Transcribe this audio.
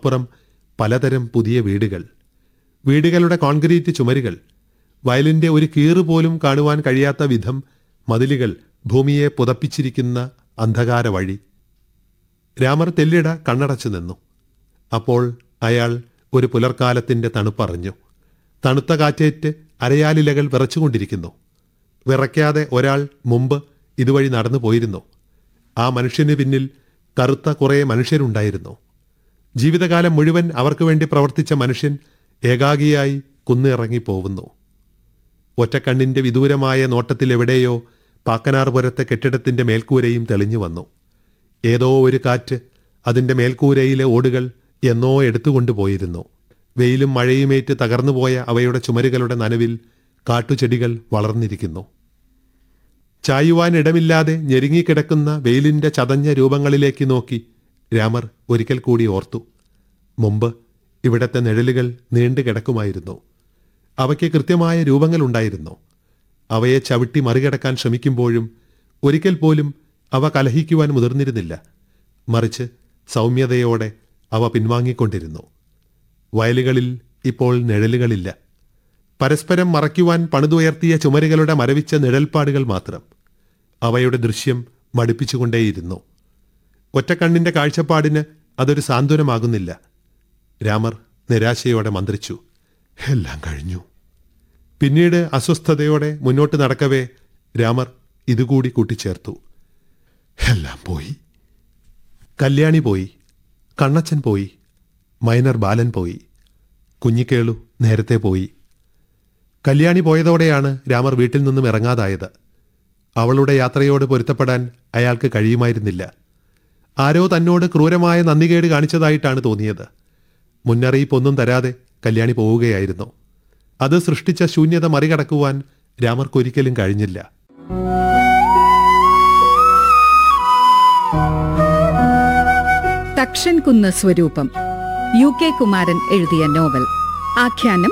അപ്പുറം പലതരം പുതിയ വീടുകൾ വീടുകളുടെ കോൺക്രീറ്റ് ചുമരുകൾ വയലിന്റെ ഒരു കീറ് പോലും കാണുവാൻ കഴിയാത്ത വിധം മതിലുകൾ ഭൂമിയെ പുതപ്പിച്ചിരിക്കുന്ന അന്ധകാര വഴി രാമർ തെല്ലിട കണ്ണടച്ചു നിന്നു അപ്പോൾ അയാൾ ഒരു പുലർക്കാലത്തിന്റെ തണുപ്പറിഞ്ഞു തണുത്ത കാറ്റേറ്റ് അരയാലിലകൾ വിറച്ചുകൊണ്ടിരിക്കുന്നു വിറയ്ക്കാതെ ഒരാൾ മുമ്പ് ഇതുവഴി നടന്നു പോയിരുന്നു ആ മനുഷ്യന് പിന്നിൽ കറുത്ത കുറേ മനുഷ്യരുണ്ടായിരുന്നു ജീവിതകാലം മുഴുവൻ അവർക്ക് വേണ്ടി പ്രവർത്തിച്ച മനുഷ്യൻ ഏകാഗിയായി കുന്നിറങ്ങി പോകുന്നു ഒറ്റക്കണ്ണിന്റെ വിദൂരമായ നോട്ടത്തിൽ എവിടെയോ പാക്കനാർപുരത്തെ കെട്ടിടത്തിന്റെ മേൽക്കൂരയും തെളിഞ്ഞു വന്നു ഏതോ ഒരു കാറ്റ് അതിന്റെ മേൽക്കൂരയിലെ ഓടുകൾ എന്നോ എടുത്തുകൊണ്ടുപോയിരുന്നു വെയിലും മഴയുമേറ്റ് തകർന്നുപോയ അവയുടെ ചുമരുകളുടെ നനവിൽ കാട്ടുചെടികൾ വളർന്നിരിക്കുന്നു ചായുവാൻ ഇടമില്ലാതെ ഞെരുങ്ങിക്കിടക്കുന്ന വെയിലിന്റെ ചതഞ്ഞ രൂപങ്ങളിലേക്ക് നോക്കി രാമർ ഒരിക്കൽ കൂടി ഓർത്തു മുമ്പ് ഇവിടത്തെ നിഴലുകൾ നീണ്ടു കിടക്കുമായിരുന്നു അവയ്ക്ക് കൃത്യമായ രൂപങ്ങളുണ്ടായിരുന്നു അവയെ ചവിട്ടി മറികടക്കാൻ ശ്രമിക്കുമ്പോഴും ഒരിക്കൽ പോലും അവ കലഹിക്കുവാൻ മുതിർന്നിരുന്നില്ല മറിച്ച് സൗമ്യതയോടെ അവ പിൻവാങ്ങിക്കൊണ്ടിരുന്നു വയലുകളിൽ ഇപ്പോൾ നിഴലുകളില്ല പരസ്പരം മറയ്ക്കുവാൻ പണിതുയർത്തിയ ചുമരുകളുടെ മരവിച്ച നിഴൽപ്പാടുകൾ മാത്രം അവയുടെ ദൃശ്യം മടുപ്പിച്ചുകൊണ്ടേയിരുന്നു ഒറ്റക്കണ്ണിന്റെ കാഴ്ചപ്പാടിന് അതൊരു സാന്ത്വനമാകുന്നില്ല രാമർ നിരാശയോടെ മന്ത്രിച്ചു എല്ലാം കഴിഞ്ഞു പിന്നീട് അസ്വസ്ഥതയോടെ മുന്നോട്ട് നടക്കവേ രാമർ ഇതുകൂടി കൂട്ടിച്ചേർത്തു എല്ലാം പോയി കല്യാണി പോയി കണ്ണച്ചൻ പോയി മൈനർ ബാലൻ പോയി കുഞ്ഞിക്കേളു നേരത്തെ പോയി കല്യാണി പോയതോടെയാണ് രാമർ വീട്ടിൽ നിന്നും ഇറങ്ങാതായത് അവളുടെ യാത്രയോട് പൊരുത്തപ്പെടാൻ അയാൾക്ക് കഴിയുമായിരുന്നില്ല ആരോ തന്നോട് ക്രൂരമായ നന്ദികേട് കാണിച്ചതായിട്ടാണ് തോന്നിയത് മുന്നറിയിപ്പൊന്നും തരാതെ കല്യാണി പോവുകയായിരുന്നു അത് സൃഷ്ടിച്ച ശൂന്യത മറികടക്കുവാൻ രാമർക്കൊരിക്കലും കഴിഞ്ഞില്ല തക്ഷൻ കുന്ന് സ്വരൂപം യു കെ കുമാരൻ എഴുതിയ നോവൽ ആഖ്യാനം